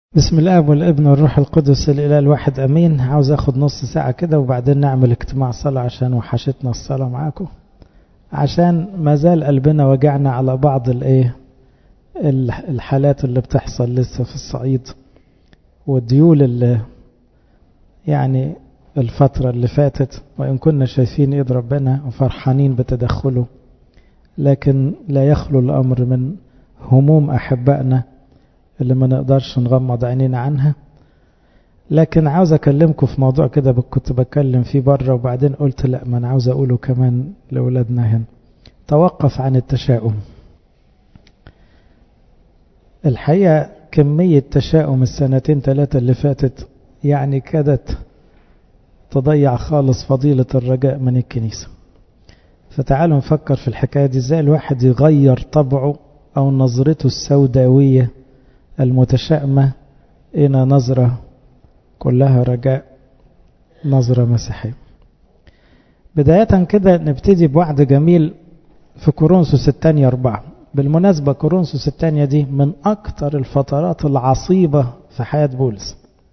بسم الاب والابن والروح القدس الاله الواحد امين عاوز اخد نص ساعه كده وبعدين نعمل اجتماع صلاه عشان وحشتنا الصلاه معاكم عشان ما زال قلبنا وجعنا على بعض الايه الحالات اللي بتحصل لسه في الصعيد والديول اللي يعني الفترة اللي فاتت وإن كنا شايفين إيد ربنا وفرحانين بتدخله لكن لا يخلو الأمر من هموم أحبائنا اللي ما نقدرش نغمض عينينا عنها لكن عاوز أكلمكم في موضوع كده كنت بتكلم فيه بره وبعدين قلت لا ما أنا عاوز أقوله كمان لأولادنا هنا توقف عن التشاؤم الحقيقة كمية تشاؤم السنتين ثلاثة اللي فاتت يعني كادت تضيع خالص فضيلة الرجاء من الكنيسة فتعالوا نفكر في الحكاية دي ازاي الواحد يغير طبعه أو نظرته السوداوية المتشائمة إلى نظرة كلها رجاء نظرة مسيحية بداية كده نبتدي بوعد جميل في كورنثوس الثانية أربعة بالمناسبة كورنثوس الثانية دي من أكثر الفترات العصيبة في حياة بولس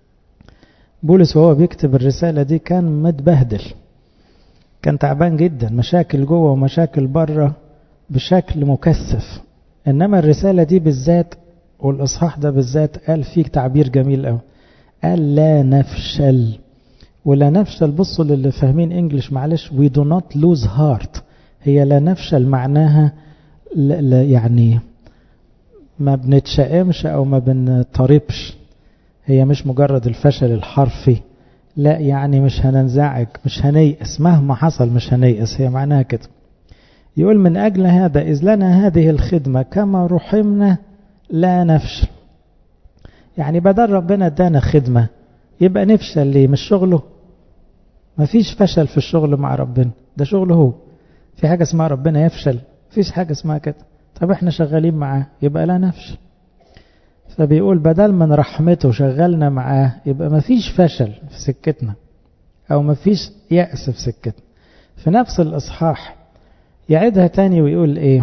بولس وهو بيكتب الرسالة دي كان متبهدل كان تعبان جدا مشاكل جوه ومشاكل بره بشكل مكثف إنما الرسالة دي بالذات والإصحاح ده بالذات قال فيه تعبير جميل قوي قال لا نفشل ولا نفشل بصوا للي فاهمين انجلش معلش we do not lose heart هي لا نفشل معناها لا لا يعني ما بنتشائمش او ما بنضطربش هي مش مجرد الفشل الحرفي لا يعني مش هننزعج مش هنيأس مهما حصل مش هنيأس هي معناها كده يقول من أجل هذا إذ لنا هذه الخدمة كما رحمنا لا نفشل يعني بدل ربنا ادانا خدمة يبقى نفشل ليه مش شغله مفيش فشل في الشغل مع ربنا ده شغله هو في حاجة اسمها ربنا يفشل مفيش حاجة اسمها كده طب احنا شغالين معاه يبقى لا نفشل فبيقول بدل من رحمته شغلنا معاه يبقى مفيش فشل في سكتنا او مفيش يأس في سكتنا في نفس الإصحاح يعيدها تاني ويقول ايه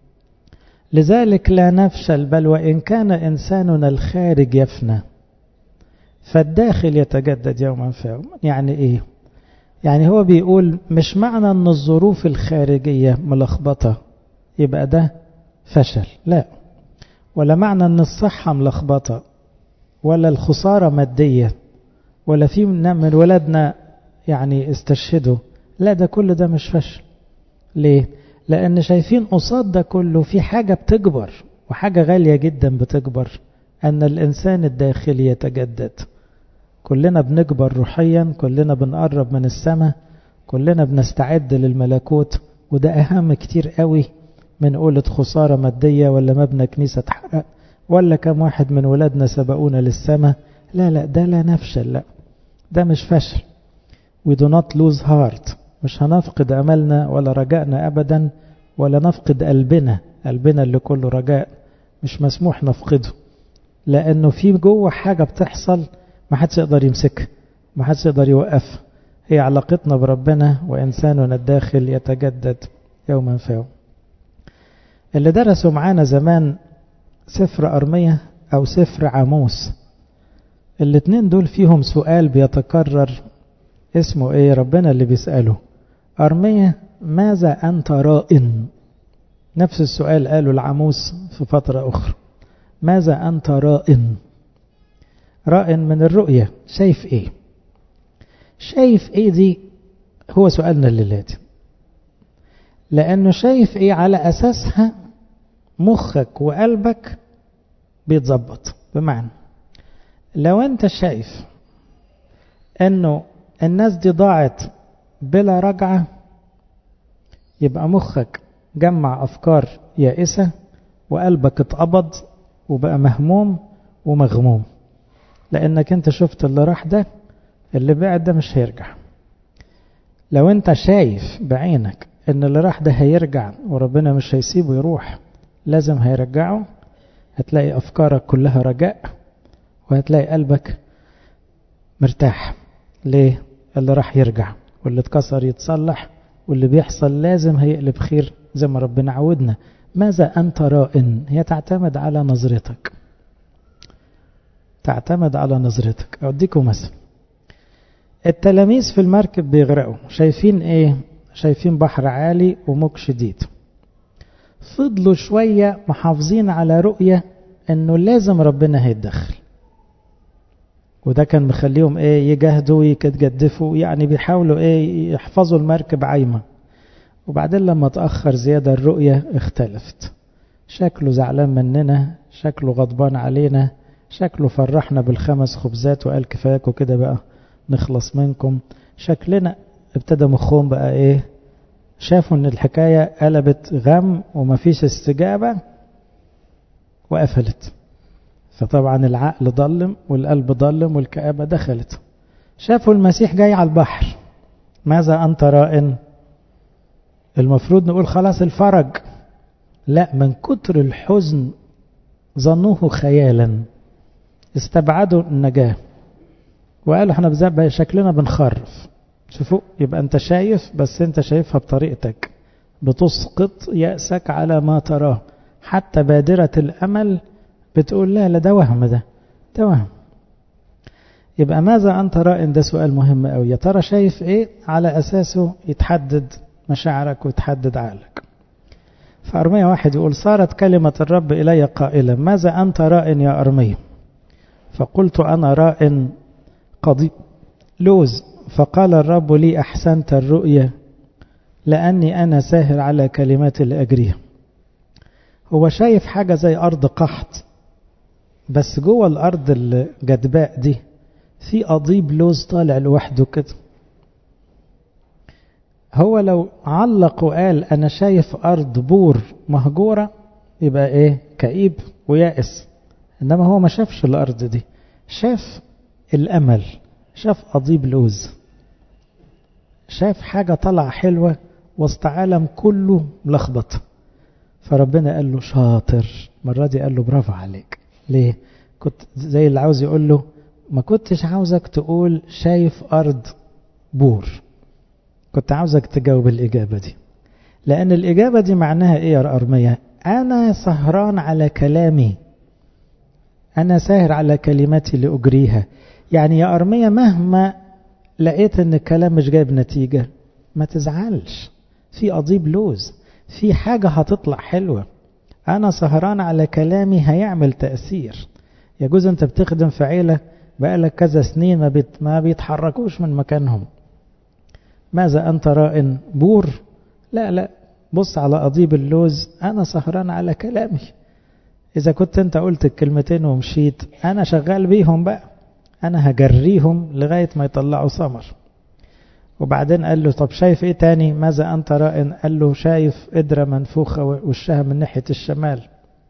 لذلك لا نفشل بل وإن كان إنساننا الخارج يفنى فالداخل يتجدد يوما فيوم يعني إيه يعني هو بيقول مش معنى أن الظروف الخارجية ملخبطة يبقى ده فشل لا ولا معنى أن الصحة ملخبطة ولا الخسارة مادية ولا في من ولادنا يعني استشهدوا لا ده كل ده مش فشل ليه لأن شايفين قصاد ده كله في حاجة بتكبر وحاجة غالية جدا بتكبر أن الإنسان الداخلي يتجدد كلنا بنكبر روحيا كلنا بنقرب من السماء كلنا بنستعد للملكوت وده أهم كتير قوي من قولة خسارة مادية ولا مبنى كنيسة اتحرق ولا كم واحد من ولادنا سبقونا للسماء لا لا ده لا نفشل لا ده مش فشل we do not lose heart مش هنفقد أملنا ولا رجائنا أبدا ولا نفقد قلبنا قلبنا اللي كله رجاء مش مسموح نفقده لأنه في جوه حاجة بتحصل ما حدش يقدر يمسكها ما حدش يقدر يوقفها هي علاقتنا بربنا وإنساننا الداخل يتجدد يوما فيوم اللي درسوا معانا زمان سفر أرمية أو سفر عاموس الاتنين دول فيهم سؤال بيتكرر اسمه ايه ربنا اللي بيسأله أرمية ماذا أنت رائن نفس السؤال قاله العموس في فترة أخرى ماذا أنت رائن رائن من الرؤية شايف ايه شايف ايه دي هو سؤالنا الليلة دي لأنه شايف ايه على أساسها مخك وقلبك بيتظبط بمعنى لو انت شايف انه الناس دي ضاعت بلا رجعة يبقى مخك جمع أفكار يائسة وقلبك اتقبض وبقى مهموم ومغموم لأنك انت شفت اللي راح ده اللي بعد ده مش هيرجع لو انت شايف بعينك ان اللي راح ده هيرجع وربنا مش هيسيبه يروح لازم هيرجعه هتلاقي أفكارك كلها رجاء وهتلاقي قلبك مرتاح ليه اللي راح يرجع واللي اتكسر يتصلح واللي بيحصل لازم هيقلب خير زي ما ربنا عودنا ماذا أنت رائن هي تعتمد على نظرتك تعتمد على نظرتك أوديكم مثل التلاميذ في المركب بيغرقوا شايفين ايه شايفين بحر عالي وموج شديد فضلوا شوية محافظين على رؤية انه لازم ربنا هيتدخل وده كان مخليهم ايه يجاهدوا يتجدفوا يعني بيحاولوا ايه يحفظوا المركب عايمة وبعدين لما تأخر زيادة الرؤية اختلفت شكله زعلان مننا شكله غضبان علينا شكله فرحنا بالخمس خبزات وقال كفاياكوا كده بقى نخلص منكم شكلنا ابتدى مخهم بقى ايه شافوا ان الحكاية قلبت غم ومفيش استجابة وقفلت فطبعا العقل ضلم والقلب ضلم والكآبة دخلت شافوا المسيح جاي على البحر ماذا أنت رائن المفروض نقول خلاص الفرج لا من كتر الحزن ظنوه خيالا استبعدوا النجاة وقالوا احنا بزاب شكلنا بنخرف شوفوا يبقى انت شايف بس انت شايفها بطريقتك بتسقط يأسك على ما تراه حتى بادرة الأمل بتقول لا لا ده وهم ده ده وهم يبقى ماذا أنت رائن ده سؤال مهم أوي يا ترى شايف إيه على أساسه يتحدد مشاعرك ويتحدد عقلك فأرمية واحد يقول صارت كلمة الرب إلي قائلا ماذا أنت رائن يا أرمية فقلت أنا رائن قضي لوز فقال الرب لي أحسنت الرؤية لأني أنا ساهر على كلمات الأجرية هو شايف حاجة زي أرض قحط بس جوه الأرض الجدباء دي في قضيب لوز طالع لوحده كده هو لو علق وقال أنا شايف أرض بور مهجورة يبقى إيه كئيب ويائس إنما هو ما شافش الأرض دي شاف الأمل شاف قضيب لوز شاف حاجة طلع حلوة وسط عالم كله ملخبط فربنا قال له شاطر مرة دي قال له برافو عليك ليه كنت زي اللي عاوز يقول له ما كنتش عاوزك تقول شايف أرض بور كنت عاوزك تجاوب الإجابة دي لأن الإجابة دي معناها إيه يا أرمية أنا سهران على كلامي أنا ساهر على كلماتي لأجريها يعني يا أرمية مهما لقيت أن الكلام مش جايب نتيجة ما تزعلش في قضيب لوز في حاجة هتطلع حلوة أنا سهران على كلامي هيعمل تأثير يجوز أنت بتخدم في عيلة بقالك كذا سنين ما, بيت ما بيتحركوش من مكانهم ماذا أنت رائن بور لا لا بص على قضيب اللوز أنا سهران على كلامي إذا كنت أنت قلت الكلمتين ومشيت أنا شغال بيهم بقى أنا هجريهم لغاية ما يطلعوا ثمر وبعدين قال له طب شايف ايه تاني ماذا انت رائن قال له شايف قدرة منفوخة وشها من ناحية الشمال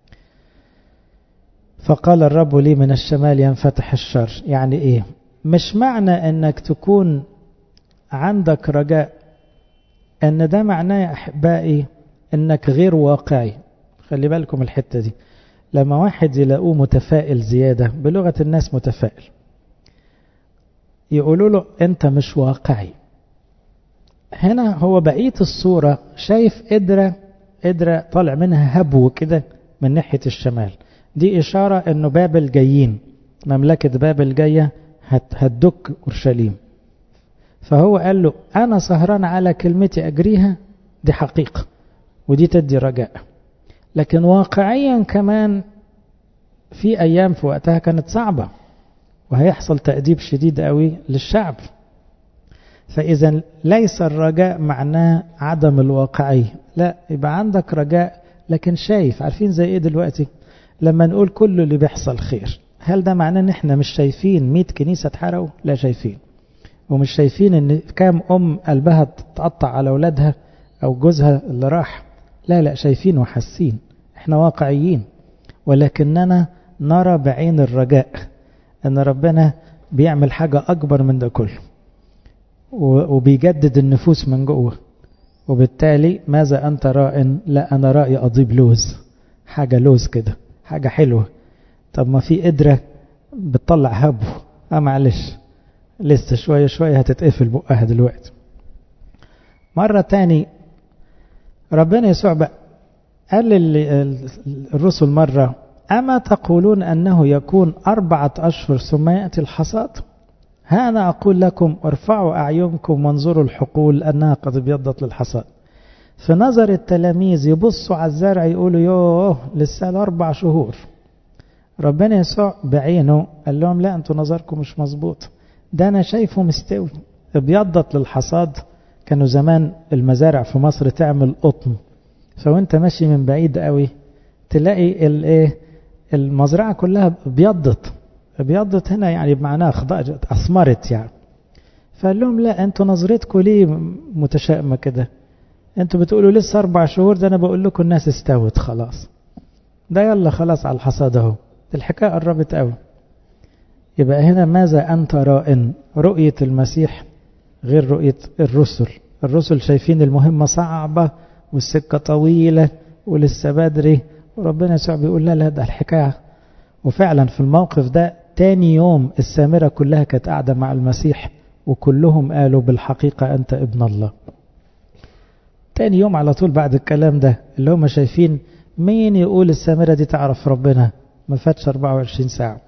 فقال الرب لي من الشمال ينفتح الشر يعني ايه مش معنى انك تكون عندك رجاء ان ده معناه يا احبائي انك غير واقعي خلي بالكم الحتة دي لما واحد يلاقوه متفائل زيادة بلغة الناس متفائل يقولوا له انت مش واقعي هنا هو بقية الصورة شايف قدرة قدرة طالع منها هبو كده من ناحية الشمال دي إشارة أنه بابل جايين مملكة بابل جاية هتدك أورشليم فهو قال له أنا سهران على كلمتي أجريها دي حقيقة ودي تدي رجاء لكن واقعيا كمان في أيام في وقتها كانت صعبة وهيحصل تأديب شديد قوي للشعب فإذا ليس الرجاء معناه عدم الواقعي لا يبقى عندك رجاء لكن شايف عارفين زي ايه دلوقتي لما نقول كل اللي بيحصل خير هل ده معناه ان احنا مش شايفين 100 كنيسة اتحرقوا لا شايفين ومش شايفين ان كام ام قلبها تقطع على اولادها او جوزها اللي راح لا لا شايفين وحاسين احنا واقعيين ولكننا نرى بعين الرجاء ان ربنا بيعمل حاجة اكبر من ده كله وبيجدد النفوس من جوه وبالتالي ماذا أنت رائن لا أنا رأي أضيب لوز حاجة لوز كده حاجة حلوة طب ما في قدرة بتطلع هبو اه معلش لسه شوية شوية هتتقفل بقها دلوقتي مرة تاني ربنا يسوع بقى قال الرسل مرة أما تقولون أنه يكون أربعة أشهر ثم يأتي الحصاد هذا أقول لكم ارفعوا أعينكم وانظروا الحقول أنها قد ابيضت للحصاد في نظر التلاميذ يبصوا على الزرع يقولوا يوه لسه أربع شهور ربنا يسوع بعينه قال لهم لا أنتوا نظركم مش مظبوط ده أنا شايفه مستوي ابيضت للحصاد كانوا زمان المزارع في مصر تعمل قطن فوانت ماشي من بعيد قوي تلاقي الايه المزرعه كلها ابيضت ابيضت هنا يعني بمعناها خضرت اثمرت يعني فقال لهم لا انتوا نظرتكم ليه متشائمه كده انتوا بتقولوا لسه اربع شهور ده انا بقول لكم الناس استوت خلاص ده يلا خلاص على الحصاد اهو الحكايه قربت قوي يبقى هنا ماذا انت رائن رؤيه المسيح غير رؤيه الرسل الرسل شايفين المهمه صعبه والسكه طويله ولسه بدري وربنا يسوع بيقول لا لا ده الحكايه وفعلا في الموقف ده تاني يوم السامره كلها كانت قاعده مع المسيح وكلهم قالوا بالحقيقه انت ابن الله تاني يوم على طول بعد الكلام ده اللي هم شايفين مين يقول السامرة دي تعرف ربنا ما فاتش 24 ساعة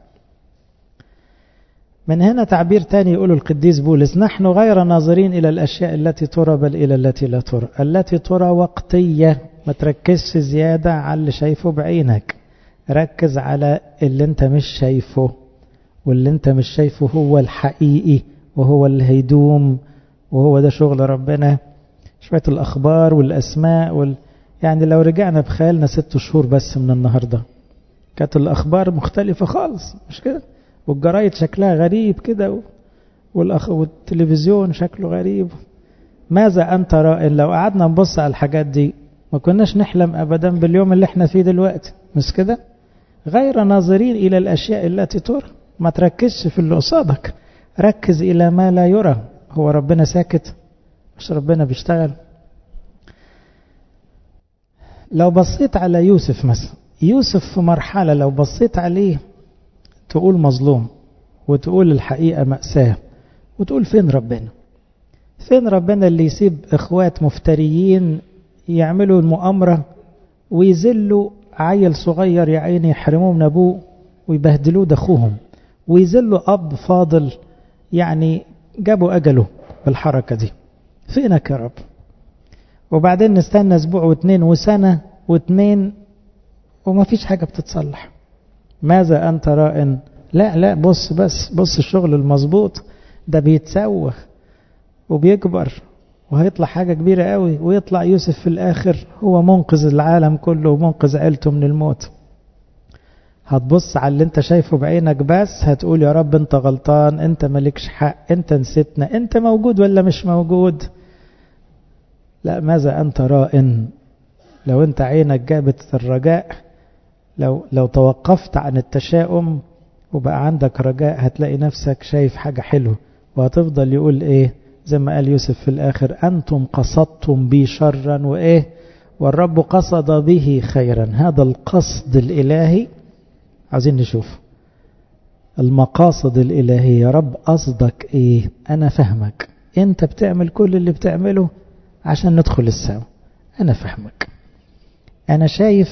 من هنا تعبير تاني يقوله القديس بولس نحن غير ناظرين إلى الأشياء التي ترى بل إلى التي لا ترى التي ترى وقتية ما تركزش زيادة على اللي شايفه بعينك ركز على اللي انت مش شايفه واللي انت مش شايفه هو الحقيقي وهو اللي هيدوم وهو ده شغل ربنا شوية الأخبار والأسماء وال... يعني لو رجعنا بخيالنا ست شهور بس من النهاردة كانت الأخبار مختلفة خالص مش كده والجرايد شكلها غريب كده والأخ... والتلفزيون شكله غريب ماذا أنت رائن لو قعدنا نبص على الحاجات دي ما كناش نحلم أبدا باليوم اللي احنا فيه دلوقتي مش كده غير ناظرين إلى الأشياء التي ترى ما تركزش في اللي قصادك ركز إلى ما لا يرى هو ربنا ساكت مش ربنا بيشتغل لو بصيت على يوسف مثلا يوسف في مرحلة لو بصيت عليه تقول مظلوم وتقول الحقيقة مأساة وتقول فين ربنا فين ربنا اللي يسيب اخوات مفتريين يعملوا المؤامرة ويذلوا عيل صغير يا عيني يحرموه من ابوه ويبهدلوه ده اخوهم ويذلوا اب فاضل يعني جابوا اجله بالحركة دي فينك يا رب وبعدين نستنى اسبوع واثنين وسنة واثنين وما فيش حاجة بتتصلح ماذا أنت رائن لا لا بص بس بص الشغل المظبوط ده بيتسوى وبيكبر وهيطلع حاجة كبيرة قوي ويطلع يوسف في الآخر هو منقذ العالم كله ومنقذ عيلته من الموت هتبص على اللي انت شايفه بعينك بس هتقول يا رب انت غلطان انت مالكش حق انت نسيتنا انت موجود ولا مش موجود لا ماذا انت رائن لو انت عينك جابت الرجاء لو لو توقفت عن التشاؤم وبقى عندك رجاء هتلاقي نفسك شايف حاجة حلوة وهتفضل يقول ايه زي ما قال يوسف في الاخر انتم قصدتم بي شرا وايه والرب قصد به خيرا هذا القصد الالهي عايزين نشوف المقاصد الالهيه يا رب قصدك ايه انا فاهمك انت بتعمل كل اللي بتعمله عشان ندخل السماء انا فاهمك انا شايف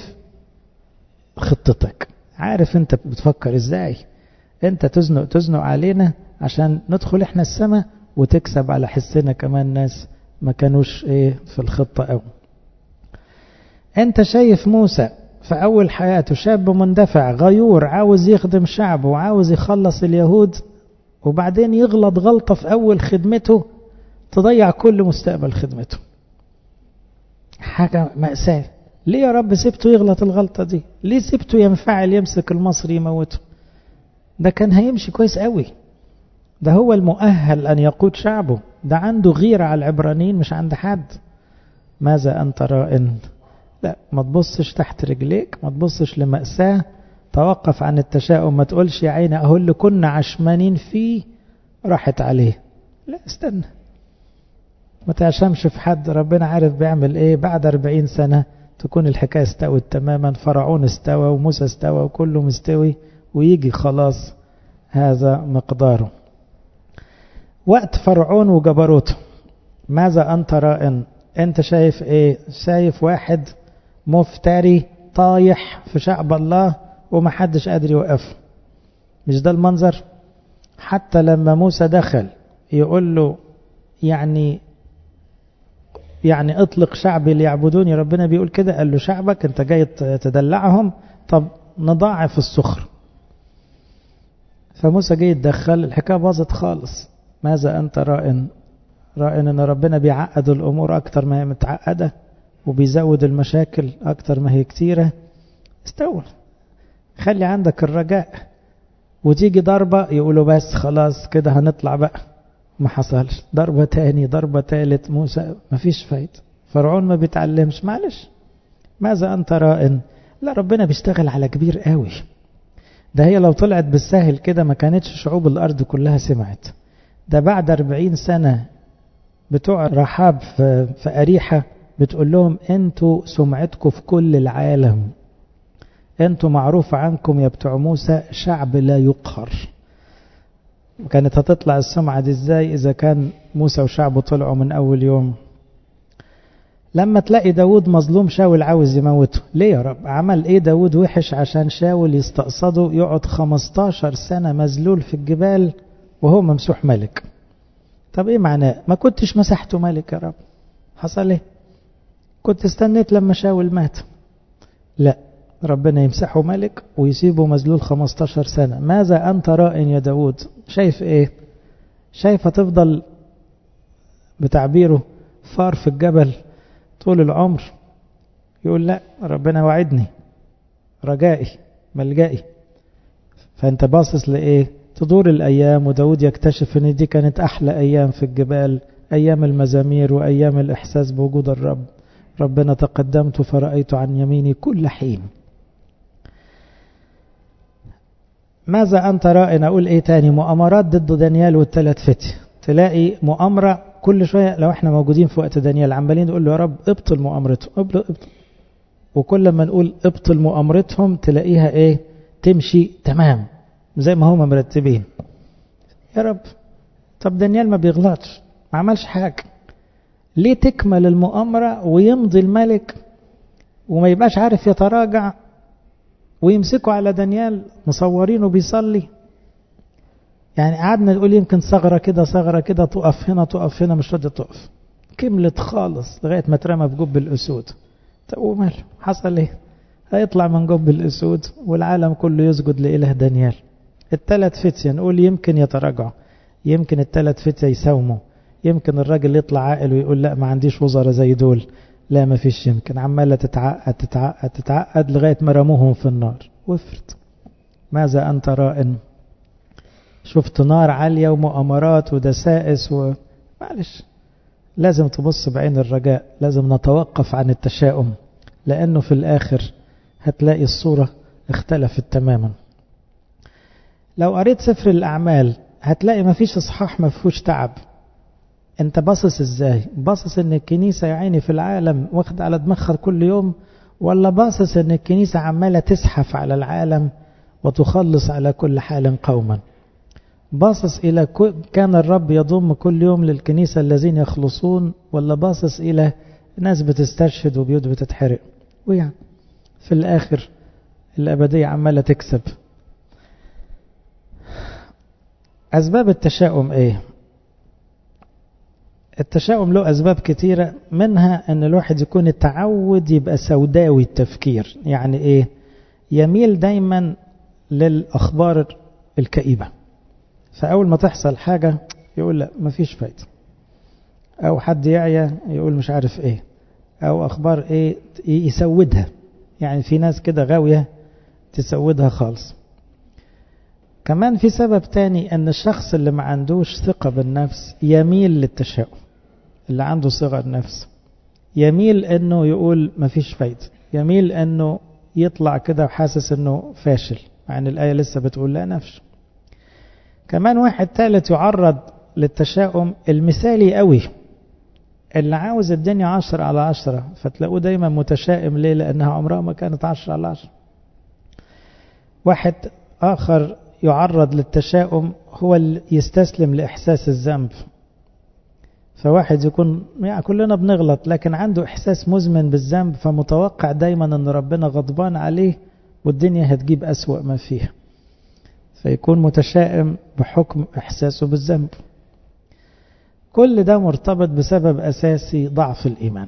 خطتك عارف انت بتفكر ازاي انت تزنق تزنق علينا عشان ندخل احنا السماء وتكسب على حسنا كمان ناس ما كانوش ايه في الخطة او انت شايف موسى في اول حياته شاب مندفع غيور عاوز يخدم شعبه وعاوز يخلص اليهود وبعدين يغلط غلطة في اول خدمته تضيع كل مستقبل خدمته حاجة مأساة ليه يا رب سبته يغلط الغلطة دي ليه سبته ينفعل يمسك المصري يموته ده كان هيمشي كويس قوي ده هو المؤهل أن يقود شعبه ده عنده غيرة على العبرانيين مش عند حد ماذا أنت رائن لا ما تبصش تحت رجليك ما تبصش لمأساة توقف عن التشاؤم ما تقولش يا عيني أهو اللي كنا عشمانين فيه راحت عليه لا استنى ما تعشمش في حد ربنا عارف بيعمل ايه بعد 40 سنة تكون الحكاية استوت تماما فرعون استوى وموسى استوى وكله مستوي ويجي خلاص هذا مقداره وقت فرعون وجبروته ماذا أنت رائن أنت شايف إيه شايف واحد مفتري طايح في شعب الله ومحدش قادر يوقفه مش ده المنظر حتى لما موسى دخل يقول له يعني يعني اطلق شعبي ليعبدوني ربنا بيقول كده قال له شعبك انت جاي تدلعهم طب نضاعف السخر فموسى جه يتدخل الحكايه باظت خالص ماذا انت رائن رائن ان ربنا بيعقد الامور اكتر ما هي متعقده وبيزود المشاكل اكتر ما هي كتيره استول خلي عندك الرجاء وتيجي ضربه يقولوا بس خلاص كده هنطلع بقى ما حصلش ضربة تاني ضربة تالت موسى ما فيش فايدة فرعون ما بيتعلمش معلش ماذا أنت رائن لا ربنا بيشتغل على كبير قوي ده هي لو طلعت بالسهل كده ما كانتش شعوب الأرض كلها سمعت ده بعد أربعين سنة بتوع رحاب في, في أريحة بتقول لهم انتوا سمعتكم في كل العالم انتوا معروف عنكم يا بتوع موسى شعب لا يقهر كانت هتطلع السمعة دي ازاي اذا كان موسى وشعبه طلعوا من اول يوم لما تلاقي داود مظلوم شاول عاوز يموته ليه يا رب عمل ايه داود وحش عشان شاول يستقصده يقعد 15 سنة مذلول في الجبال وهو ممسوح ملك طب ايه معناه ما كنتش مسحته ملك يا رب حصل ايه كنت استنيت لما شاول مات لا ربنا يمسحه ملك ويسيبه مذلول 15 سنة ماذا أنت رائن يا داود شايف ايه شايف هتفضل بتعبيره فار في الجبل طول العمر يقول لا ربنا وعدني رجائي ملجئي فانت باصص لايه تدور الايام وداود يكتشف ان دي كانت احلى ايام في الجبال ايام المزامير وايام الاحساس بوجود الرب ربنا تقدمت فرأيت عن يميني كل حين ماذا أنت رائن أقول إيه تاني مؤامرات ضد دانيال والثلاث فتي تلاقي مؤامرة كل شوية لو احنا موجودين في وقت دانيال عمالين نقول له يا رب ابطل مؤامرتهم ابطل ابطل وكل ما نقول ابطل مؤامرتهم تلاقيها ايه تمشي تمام زي ما هم مرتبين يا رب طب دانيال ما بيغلطش ما عملش حاجة ليه تكمل المؤامرة ويمضي الملك وما يبقاش عارف يتراجع ويمسكوا على دانيال مصورينه بيصلي يعني قعدنا نقول يمكن ثغرة كده ثغرة كده تقف هنا تقف هنا مش راضية تقف كملت خالص لغاية ما اترمى في جب الأسود طب وماله حصل ايه هيطلع من جب الأسود والعالم كله يسجد لإله دانيال الثلاث فتية نقول يمكن يتراجعوا يمكن الثلاث فتية يساوموا يمكن الراجل يطلع عاقل ويقول لا ما عنديش وزراء زي دول لا ما فيش يمكن عمالة تتعقد تتعقد تتعقد لغاية ما رموهم في النار وفرت ماذا أنت رائن شفت نار عالية ومؤامرات ودسائس و... معلش لازم تبص بعين الرجاء لازم نتوقف عن التشاؤم لأنه في الآخر هتلاقي الصورة اختلفت تماما لو قريت سفر الأعمال هتلاقي مفيش إصحاح مفهوش تعب انت باصص ازاي باصص ان الكنيسة يا عيني في العالم واخد على دماغها كل يوم ولا باصص ان الكنيسة عمالة تزحف على العالم وتخلص على كل حال قوما باصص إلى كان الرب يضم كل يوم للكنيسة الذين يخلصون ولا باصص إلى ناس بتستشهد وبيوت بتتحرق ويعني في الآخر الأبدية عمالة تكسب أسباب التشاؤم إيه التشاؤم له أسباب كتيرة منها أن الواحد يكون التعود يبقى سوداوي التفكير يعني إيه يميل دايما للأخبار الكئيبة فأول ما تحصل حاجة يقول لا مفيش فايدة أو حد يعيا يقول مش عارف إيه أو أخبار إيه يسودها يعني في ناس كده غاوية تسودها خالص كمان في سبب تاني أن الشخص اللي ما عندوش ثقة بالنفس يميل للتشاؤم اللي عنده صغر نفس يميل أنه يقول مفيش فايدة يميل أنه يطلع كده وحاسس أنه فاشل مع أن الآية لسه بتقول لا نفسه كمان واحد ثالث يعرض للتشاؤم المثالي قوي اللي عاوز الدنيا عشرة على عشرة فتلاقوه دايما متشائم ليه لأنها عمرها ما كانت عشرة على عشرة واحد آخر يعرض للتشاؤم هو اللي يستسلم لإحساس الذنب فواحد يكون يعني كلنا بنغلط لكن عنده إحساس مزمن بالذنب فمتوقع دايما أن ربنا غضبان عليه والدنيا هتجيب أسوأ ما فيها فيكون متشائم بحكم إحساسه بالذنب كل ده مرتبط بسبب أساسي ضعف الإيمان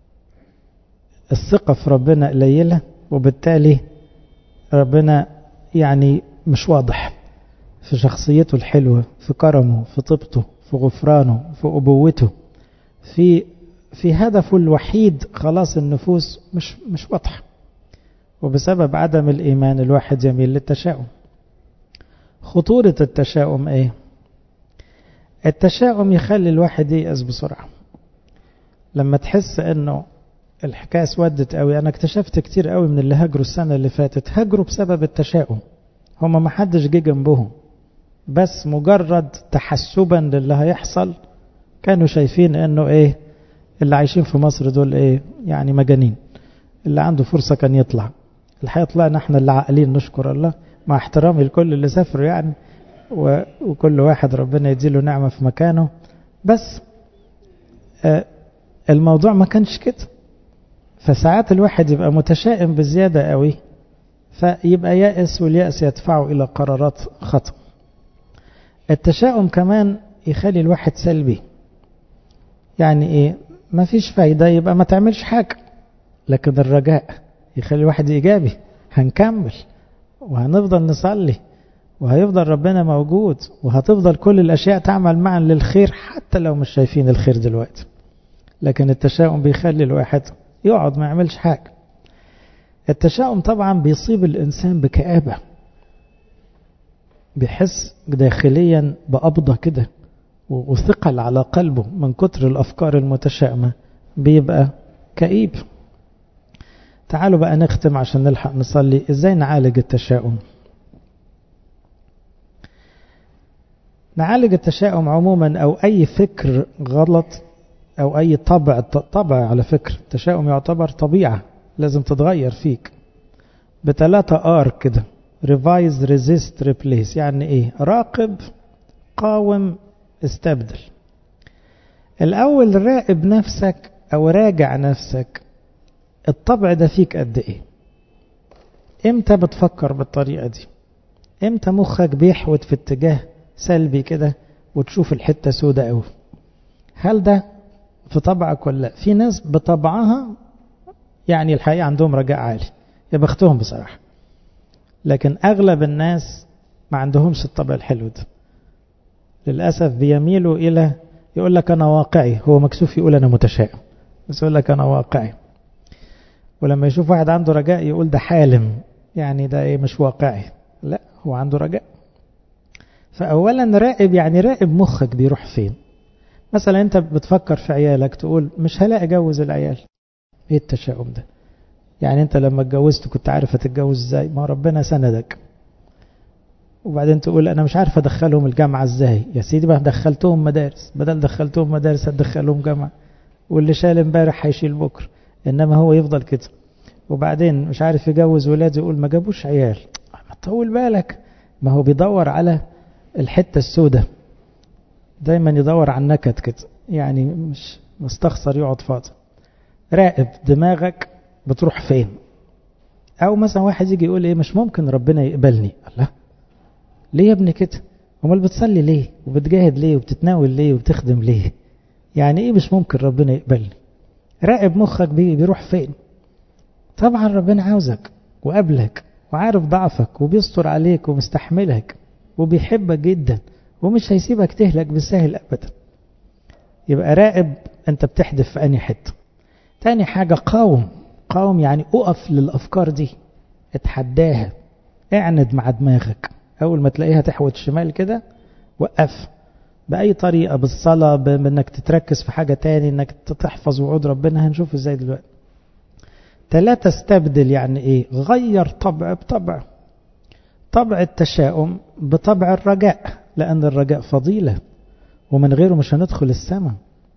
الثقة في ربنا قليلة وبالتالي ربنا يعني مش واضح في شخصيته الحلوة في كرمه في طيبته في غفرانه في أبوته في في هدفه الوحيد خلاص النفوس مش مش واضحة وبسبب عدم الإيمان الواحد يميل للتشاؤم خطورة التشاؤم ايه التشاؤم يخلي الواحد ييأس بسرعة لما تحس انه الحكاية اسودت قوي انا اكتشفت كتير قوي من اللي هاجروا السنة اللي فاتت هاجروا بسبب التشاؤم هما ما حدش جه جنبهم بس مجرد تحسبا للي هيحصل كانوا شايفين انه ايه اللي عايشين في مصر دول ايه يعني مجانين اللي عنده فرصة كان يطلع الحقيقة طلعنا احنا اللي عاقلين نشكر الله مع احترامي لكل اللي سافروا يعني وكل واحد ربنا يديله نعمة في مكانه بس آه الموضوع ما كانش كده فساعات الواحد يبقى متشائم بزيادة قوي فيبقى يائس واليأس يدفعه إلى قرارات خطأ التشاؤم كمان يخلي الواحد سلبي يعني ايه ما فيش فايدة يبقى ما تعملش حاجة لكن الرجاء يخلي الواحد إيجابي هنكمل وهنفضل نصلي وهيفضل ربنا موجود وهتفضل كل الأشياء تعمل معا للخير حتى لو مش شايفين الخير دلوقتي لكن التشاؤم بيخلي الواحد يقعد ما يعملش حاجة التشاؤم طبعا بيصيب الإنسان بكآبة بيحس داخليا بقبضة كده وثقل على قلبه من كتر الأفكار المتشائمة بيبقى كئيب تعالوا بقى نختم عشان نلحق نصلي ازاي نعالج التشاؤم نعالج التشاؤم عموما او اي فكر غلط او اي طبع طبع على فكر التشاؤم يعتبر طبيعة لازم تتغير فيك بثلاثة ار كده ريفايز ريزيست ريبليس يعني ايه راقب قاوم استبدل الاول راقب نفسك او راجع نفسك الطبع ده فيك قد ايه امتى بتفكر بالطريقة دي امتى مخك بيحوت في اتجاه سلبي كده وتشوف الحتة سودة قوي هل ده في طبعك ولا لا في ناس بطبعها يعني الحقيقة عندهم رجاء عالي يا بختهم بصراحة لكن أغلب الناس ما عندهمش الطبع الحلو ده للأسف بيميلوا إلى يقول لك أنا واقعي هو مكسوف يقول أنا متشائم بس يقول لك أنا واقعي ولما يشوف واحد عنده رجاء يقول ده حالم يعني ده ايه مش واقعي لا هو عنده رجاء فأولا راقب يعني راقب مخك بيروح فين مثلا انت بتفكر في عيالك تقول مش هلاقي اجوز العيال ايه التشاؤم ده يعني انت لما اتجوزت كنت عارف هتتجوز ازاي ما ربنا سندك وبعدين تقول انا مش عارف ادخلهم الجامعه ازاي يا سيدي بقى دخلتهم مدارس بدل دخلتهم مدارس هتدخلهم جامعه واللي شال امبارح هيشيل بكره انما هو يفضل كده وبعدين مش عارف يجوز ولاده يقول ما جابوش عيال ما تطول بالك ما هو بيدور على الحته السوداء دايما يدور على النكد كده يعني مش مستخسر يقعد فاضي راقب دماغك بتروح فين او مثلا واحد يجي يقول ايه مش ممكن ربنا يقبلني الله ليه يا ابني كده امال بتصلي ليه وبتجاهد ليه وبتتناول ليه وبتخدم ليه يعني ايه مش ممكن ربنا يقبلني راقب مخك بيروح فين طبعا ربنا عاوزك وقبلك وعارف ضعفك وبيستر عليك ومستحملك وبيحبك جدا ومش هيسيبك تهلك بالسهل ابدا يبقى راقب انت بتحدف في انهي حته تاني حاجه قاوم قاوم يعني اقف للافكار دي اتحداها اعند مع دماغك اول ما تلاقيها تحوت شمال كده وقف بأي طريقة بالصلاة بأنك تتركز في حاجة تاني انك تحفظ وعود ربنا هنشوف ازاي دلوقتي ثلاثة استبدل يعني ايه غير طبع بطبع طبع التشاؤم بطبع الرجاء لأن الرجاء فضيلة ومن غيره مش هندخل السماء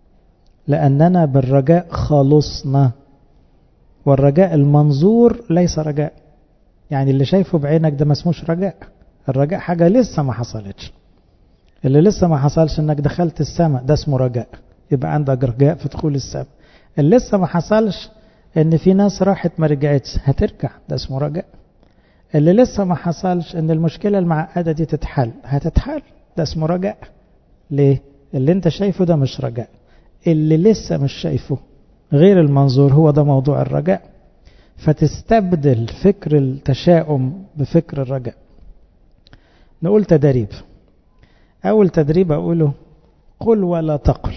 لأننا بالرجاء خلصنا والرجاء المنظور ليس رجاء يعني اللي شايفه بعينك ده ما اسموش رجاء الرجاء حاجة لسه ما حصلتش اللي لسه ما حصلش انك دخلت السماء ده اسمه رجاء يبقى عندك رجاء في دخول السماء اللي لسه ما حصلش ان في ناس راحت ما رجعتش هترجع ده اسمه رجاء اللي لسه ما حصلش ان المشكلة المعقدة دي تتحل هتتحل ده اسمه رجاء ليه اللي انت شايفه ده مش رجاء اللي لسه مش شايفه غير المنظور هو ده موضوع الرجاء فتستبدل فكر التشاؤم بفكر الرجاء نقول تدريب أول تدريب أقوله قل ولا تقل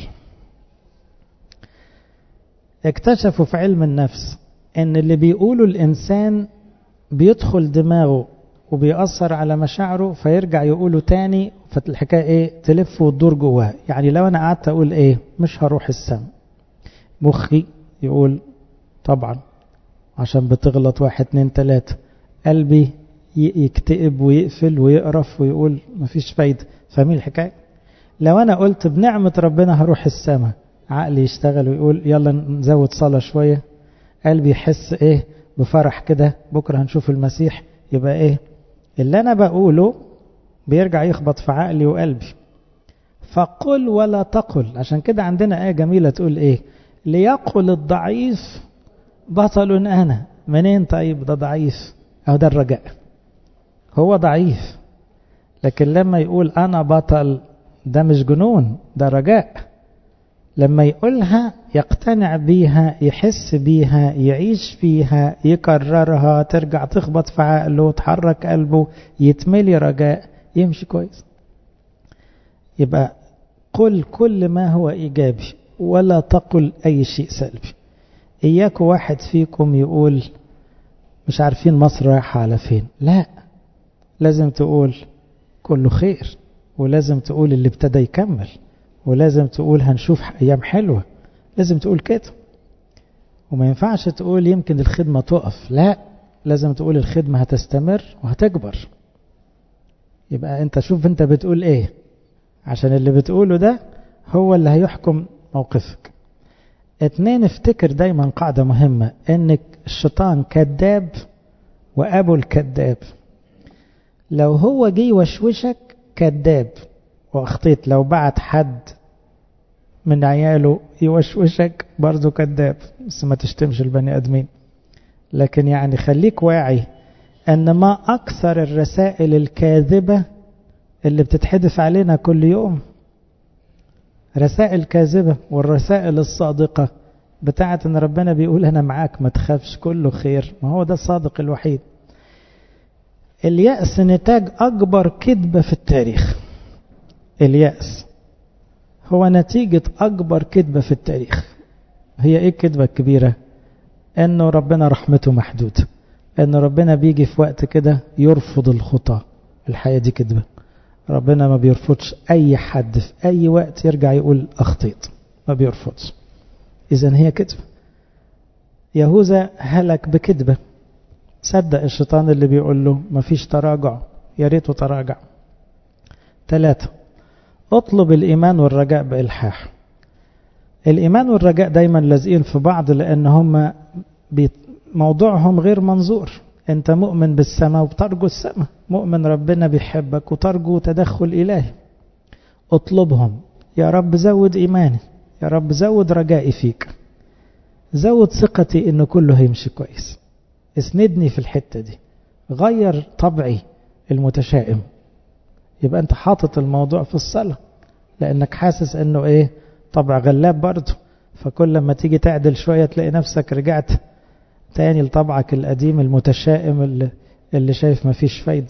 اكتشفوا في علم النفس ان اللي بيقوله الإنسان بيدخل دماغه وبيأثر على مشاعره فيرجع يقوله تاني فالحكاية ايه تلف وتدور جواه يعني لو انا قعدت اقول ايه مش هروح السما مخي يقول طبعا عشان بتغلط واحد اتنين تلاتة قلبي يكتئب ويقفل ويقرف ويقول مفيش فايدة فاهمين الحكاية لو انا قلت بنعمة ربنا هروح السما عقلي يشتغل ويقول يلا نزود صلاة شوية قلبي يحس ايه بفرح كده بكرة هنشوف المسيح يبقى ايه اللي انا بقوله بيرجع يخبط في عقلي وقلبي فقل ولا تقل عشان كده عندنا آية جميلة تقول ايه ليقل الضعيف بطل أنا منين طيب ده ضعيف أو ده الرجاء هو ضعيف لكن لما يقول أنا بطل ده مش جنون ده رجاء لما يقولها يقتنع بيها يحس بيها يعيش فيها يكررها ترجع تخبط في عقله تحرك قلبه يتملي رجاء يمشي كويس يبقى قل كل ما هو إيجابي ولا تقل أي شيء سلبي إياك واحد فيكم يقول مش عارفين مصر رايحة على فين لا لازم تقول كله خير ولازم تقول اللي ابتدى يكمل ولازم تقول هنشوف أيام حلوة لازم تقول كده وما ينفعش تقول يمكن الخدمة تقف لا لازم تقول الخدمة هتستمر وهتكبر يبقى انت شوف انت بتقول ايه عشان اللي بتقوله ده هو اللي هيحكم موقفك اتنين افتكر دايما قاعدة مهمة ان الشيطان كذاب وابو الكذاب لو هو جه وشوشك كذاب واخطيت لو بعت حد من عياله يوشوشك برضه كذاب بس ما تشتمش البني ادمين لكن يعني خليك واعي ان ما اكثر الرسائل الكاذبة اللي بتتحدف علينا كل يوم رسائل كاذبة والرسائل الصادقة بتاعت ان ربنا بيقول انا معاك ما تخافش كله خير ما هو ده الصادق الوحيد اليأس نتاج اكبر كذبة في التاريخ اليأس هو نتيجة اكبر كذبة في التاريخ هي ايه الكذبة الكبيرة انه ربنا رحمته محدودة ان ربنا بيجي في وقت كده يرفض الخطى الحياة دي كذبة ربنا ما بيرفضش اي حد في اي وقت يرجع يقول اخطيت ما بيرفضش اذا هي كذبة يهوذا هلك بكذبة صدق الشيطان اللي بيقول له ما فيش تراجع يا ريته تراجع ثلاثة اطلب الإيمان والرجاء بإلحاح الإيمان والرجاء دايما لازقين في بعض لأن هم موضوعهم غير منظور أنت مؤمن بالسماء وبترجو السماء مؤمن ربنا بيحبك وترجو تدخل إلهي اطلبهم يا رب زود إيماني يا رب زود رجائي فيك زود ثقتي إن كله هيمشي كويس اسندني في الحتة دي غير طبعي المتشائم يبقى انت حاطط الموضوع في الصلاة لانك حاسس انه ايه طبع غلاب برضه فكل لما تيجي تعدل شوية تلاقي نفسك رجعت تاني لطبعك القديم المتشائم اللي, اللي شايف ما فيش فايدة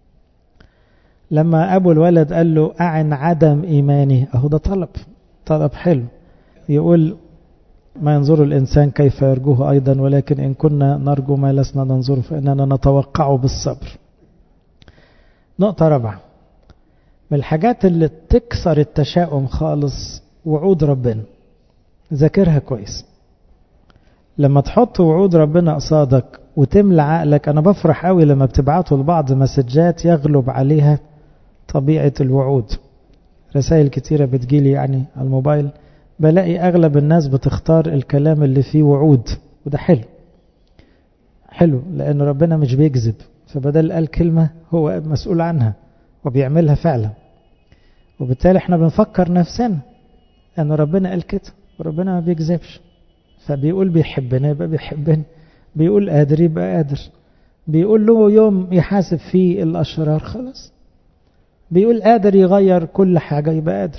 لما ابو الولد قال له اعن عدم ايماني اهو ده طلب طلب حلو يقول ما ينظر الإنسان كيف يرجوه أيضا ولكن إن كنا نرجو ما لسنا ننظر فإننا نتوقعه بالصبر نقطة رابعة من الحاجات اللي تكسر التشاؤم خالص وعود ربنا ذاكرها كويس لما تحط وعود ربنا قصادك وتملى عقلك أنا بفرح قوي لما بتبعتوا لبعض مسجات يغلب عليها طبيعة الوعود رسائل كتيرة بتجيلي يعني على الموبايل بلاقي أغلب الناس بتختار الكلام اللي فيه وعود وده حلو حلو لأن ربنا مش بيكذب فبدل قال كلمة هو مسؤول عنها وبيعملها فعلا وبالتالي احنا بنفكر نفسنا أن ربنا قال كده وربنا ما بيكذبش فبيقول بيحبنا يبقى بيحبنا بيقول قادر يبقى قادر بيقول له يوم يحاسب فيه الأشرار خلاص بيقول قادر يغير كل حاجة يبقى قادر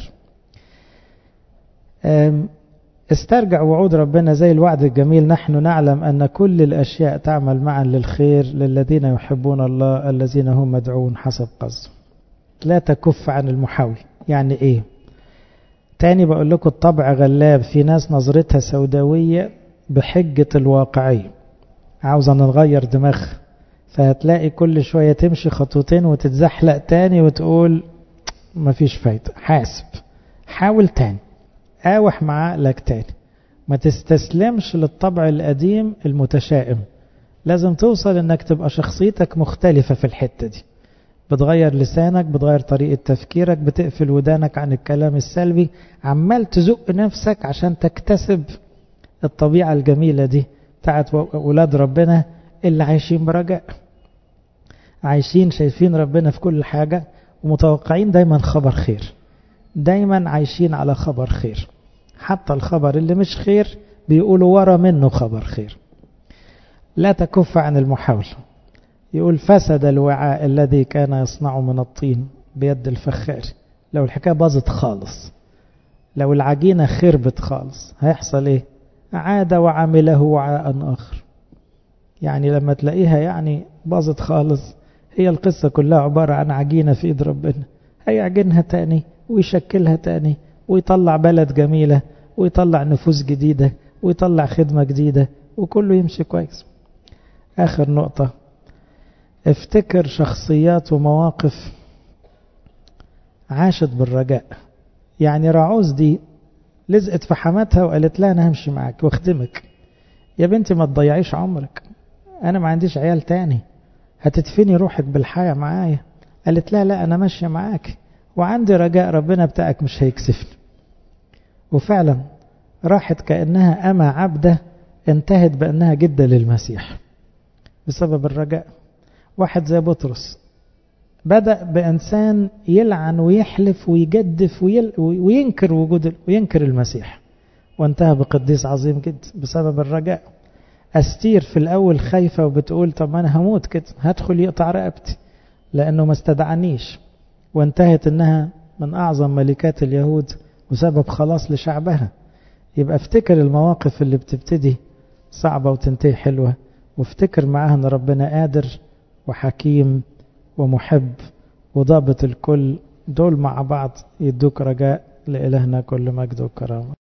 استرجع وعود ربنا زي الوعد الجميل نحن نعلم أن كل الأشياء تعمل معا للخير للذين يحبون الله الذين هم مدعون حسب قصده لا تكف عن المحاول يعني ايه تاني بقول لكم الطبع غلاب في ناس نظرتها سوداوية بحجة الواقعية عاوزة نغير دماغها فهتلاقي كل شوية تمشي خطوتين وتتزحلق تاني وتقول مفيش فايدة حاسب حاول تاني قاوح مع عقلك تاني ما تستسلمش للطبع القديم المتشائم لازم توصل انك تبقى شخصيتك مختلفة في الحتة دي بتغير لسانك بتغير طريقة تفكيرك بتقفل ودانك عن الكلام السلبي عمال تزق نفسك عشان تكتسب الطبيعة الجميلة دي بتاعت أولاد ربنا اللي عايشين برجاء عايشين شايفين ربنا في كل حاجة ومتوقعين دايما خبر خير دايما عايشين على خبر خير حتى الخبر اللي مش خير بيقولوا ورا منه خبر خير لا تكف عن المحاولة يقول فسد الوعاء الذي كان يصنع من الطين بيد الفخار لو الحكاية باظت خالص لو العجينة خربت خالص هيحصل ايه عاد وعمله وعاء آخر يعني لما تلاقيها يعني باظت خالص هي القصة كلها عبارة عن عجينة في ايد ربنا هيعجنها تاني ويشكلها تاني ويطلع بلد جميلة ويطلع نفوس جديدة ويطلع خدمة جديدة وكله يمشي كويس آخر نقطة افتكر شخصيات ومواقف عاشت بالرجاء يعني راعوز دي لزقت في حماتها وقالت لها انا همشي معاك واخدمك يا بنتي ما تضيعيش عمرك انا ما عنديش عيال تاني هتدفني روحك بالحياة معايا قالت لها لا انا ماشية معاك وعندي رجاء ربنا بتاعك مش هيكسفني وفعلا راحت كأنها أما عبدة انتهت بأنها جدة للمسيح بسبب الرجاء واحد زي بطرس بدأ بإنسان يلعن ويحلف ويجدف ويل وينكر وجود وينكر المسيح وانتهى بقديس عظيم جدا بسبب الرجاء أستير في الأول خايفة وبتقول طب ما أنا هموت كده هدخل يقطع رقبتي لأنه ما استدعانيش وانتهت انها من اعظم ملكات اليهود وسبب خلاص لشعبها يبقى افتكر المواقف اللي بتبتدي صعبة وتنتهي حلوة وافتكر معاها ان ربنا قادر وحكيم ومحب وضابط الكل دول مع بعض يدوك رجاء لإلهنا كل مجد وكرامة